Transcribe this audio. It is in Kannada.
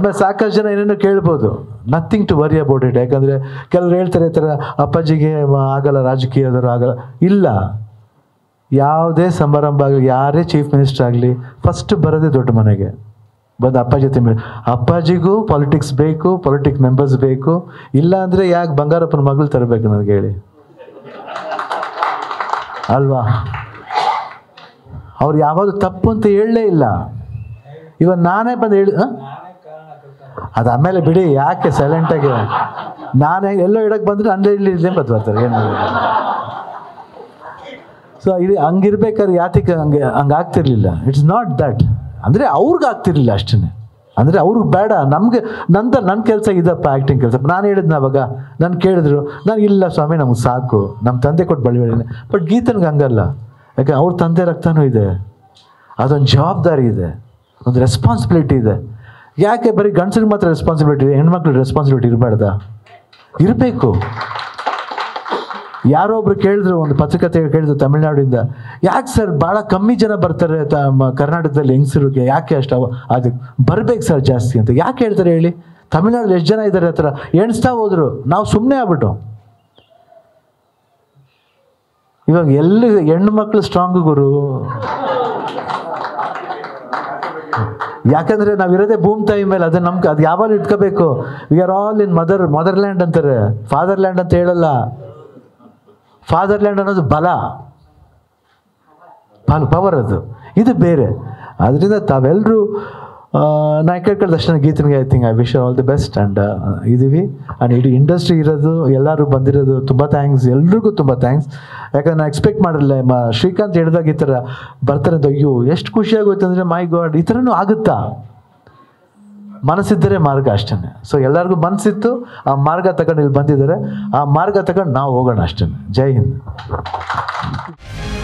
ಆಮೇಲೆ ಸಾಕಷ್ಟು ಜನ ಏನೇನೋ ಕೇಳ್ಬೋದು nothing to worry about it ಯಾಕಂದರೆ ಕೆಲವ್ರು ಹೇಳ್ತಾರೆ ಈ ಥರ ಅಪ್ಪಾಜಿಗೆ ಮ- ಆಗಲ್ಲ ರಾಜಕೀಯದವರು ಆಗಲ್ಲ ಇಲ್ಲ ಯಾವುದೇ ಸಮಾರಂಭ ಆಗಲಿ ಯಾರೇ ಚೀಫ್ ಮಿನಿಸ್ಟರ್ ಆಗಲಿ ಫಸ್ಟ್ ಬರೋದೇ ದೊಡ್ಡ ಮನೆಗೆ ಬಂದು ಅಪ್ಪಾಜಿ ಜೊತೆ ಮೇ- ಅಪ್ಪಾಜಿಗೂ ಪಾಲಿಟಿಕ್ಸ್ ಬೇಕು ಪೊಲಿಟಿಕ್ ಮೆಂಬರ್ಸ್ ಬೇಕು ಇಲ್ಲ ಅಂದರೆ ಯಾಕೆ ಬಂಗಾರಪ್ಪನ ಮಗಳು ತರಬೇಕು ನನಗೆ ಹೇಳಿ ಅಲ್ವಾ ಅವ್ರು ಯಾವಾಗಲೂ ತಪ್ಪು ಅಂತ ಹೇಳಲೇ ಇಲ್ಲ ಇವಾಗ ನಾನೇ ಬಂದು ಹೇಳಿ ಆ? ಅದು ಆಮೇಲೆ ಬಿಡಿ ಯಾಕೆ ಸೈಲೆಂಟಾಗಿ ನಾನೇ ಎಲ್ಲೋ ಇಡಕ್ಕೆ ಬಂದರೆ ಅಂದೇ ಇಲ್ಲಿ ಇಲ್ಲೇ ಬಂದು ಬರ್ತಾರೆ ಏನು ಮಾಡೋದು? ಸೊ ಇದು ಹಂಗಿರ್ಬೇಕಾದ್ರೆ ಯಾತಿಗೆ ಹಂಗೆ ಹಂಗೆ ಆಗ್ತಿರ್ಲಿಲ್ಲ ಇಟ್ಸ್ ನಾಟ್ ದಟ್ ಅಂದರೆ ಅವ್ರಿಗೆ ಆಗ್ತಿರ್ಲಿಲ್ಲ ಅಷ್ಟೇ ಅಂದರೆ ಅವ್ರಿಗೆ ಬೇಡ ನಮಗೆ ನಂತರ ನನ್ನ ಕೆಲಸ ಇದಪ್ಪ ಆ್ಯಕ್ಟಿಂಗ್ ಕೆಲಸ ನಾನು ಹೇಳಿದ್ನ ಅವಾಗ ನಾನು ಕೇಳಿದ್ರು ನಾನು ಇಲ್ಲ ಸ್ವಾಮಿ ನಮ್ಗೆ ಸಾಕು ನಮ್ಮ ತಂದೆ ಕೊಟ್ಟು ಬಳಿ ಹೇಳಿದೆ ಬಟ್ ಗೀತನ್ಗೆ ಹಂಗಲ್ಲ ಯಾಕೆ ಅವ್ರ ತಂದೆ ರಕ್ತನೂ ಇದೆ ಅದೊಂದು ಜವಾಬ್ದಾರಿ ಇದೆ ಒಂದು ರೆಸ್ಪಾನ್ಸಿಬಿಲಿಟಿ ಇದೆ ಯಾಕೆ ಬರೀ ಗಂಡಸ್ರಿಗೆ ಮಾತ್ರ ರೆಸ್ಪಾನ್ಸಿಬಿಲಿಟಿ ಇದೆ ಹೆಣ್ಮಕ್ಳು ರೆಸ್ಪಾನ್ಸಿಬಿಲಿಟಿ ಇರಬಾರ್ದಾ ಇರಬೇಕು ಯಾರೋ ಒಬ್ರು ಕೇಳಿದ್ರು ಒಂದು ಪತ್ರಿಕತೆ ಕೇಳಿದ್ರು ತಮಿಳ್ನಾಡಿಂದ ಯಾಕೆ ಸರ್ ಭಾಳ ಕಮ್ಮಿ ಜನ ಬರ್ತಾರೆ ತ- ಮ- ಕರ್ನಾಟಕದಲ್ಲಿ ಹೆಂಗಸರಿಗೆ ಯಾಕೆ ಅಷ್ಟು ಅವ ಅದು ಬರ್ಬೇಕು ಸರ್ ಜಾಸ್ತಿ ಅಂತ ಯಾಕೆ ಹೇಳ್ತಾರೆ ಹೇಳಿ ತಮಿಳ್ನಾಡಲ್ಲಿ ಎಷ್ಟು ಜನ ಇದ್ದಾರೆ ಹತ್ರ ಎಣಿಸ್ತಾ ಹೋದ್ರು ನಾವು ಸುಮ್ಮನೆ ಆಗ್ಬಿಟ್ಟು ಇವಾಗ ಎಲ್ಲಿ ಹೆಣ್ಣು ಮಕ್ಕಳು ಸ್ಟ್ರಾಂಗ್ ಗುರು ಯಾಕಂದ್ರೆ ನಾವಿರೋದೇ ಭೂಮಿ ತಾಯಿ ಮೇಲೆ ಅದನ್ನ ನಮ್ಗೆ ಅದು ಯಾವಾಗ ಇಟ್ಕೋಬೇಕು we are all in mother motherland ಅಂತಾರೆ ಫಾದರ್ಲ್ಯಾಂಡ್ ಅಂತ ಹೇಳಲ್ಲ ಫಾದರ್ಲ್ಯಾಂಡ್ ಅನ್ನೋದು ಬಲ ಪಾಲ್ ಪವರ್ ಅದು ಇದು ಬೇರೆ ಅದರಿಂದ ತಾವೆಲ್ಲರೂ ನಾ ಕೇಳ್ಕೊಳ್ಳೋ ತಕ್ಷಣ ಗೀತನಿಗೆ I think I wish all the best and ಇದೀವಿ ಆ್ಯಂಡ್ ಇಡೀ ಇಂಡಸ್ಟ್ರಿ ಇರೋದು ಎಲ್ಲರೂ ಬಂದಿರೋದು ತುಂಬ ಥ್ಯಾಂಕ್ಸ್ ಎಲ್ರಿಗೂ ತುಂಬ ಥ್ಯಾಂಕ್ಸ್ ಯಾಕಂದ್ರೆ ನಾನು ಎಕ್ಸ್ಪೆಕ್ಟ್ ಮಾಡಿರಲಿಲ್ಲ ಮ ಶ್ರೀಕಾಂತ್ ಹೇಳಿದಾಗ ಈ ಥರ ಬರ್ತಾರೆ ಅಂತ ಅಯ್ಯೋ ಎಷ್ಟು ಖುಷಿ ಆಗೋಯ್ತು ಅಂದರೆ ಮೈ ಗಾಡ್ ಈ ಥರನೂ ಆಗುತ್ತಾ ಮನಸ್ಸಿದ್ದರೆ ಮಾರ್ಗ ಅಷ್ಟೇ ಸೊ ಎಲ್ಲರಿಗೂ ಮನಸ್ಸಿತ್ತು ಆ ಮಾರ್ಗ ತಗೊಂಡು ಇಲ್ಲಿ ಬಂದಿದ್ದಾರೆ ಆ ಮಾರ್ಗ ತಗೊಂಡು ನಾವು ಹೋಗೋಣ ಅಷ್ಟೇ ಜೈ ಹಿಂದ್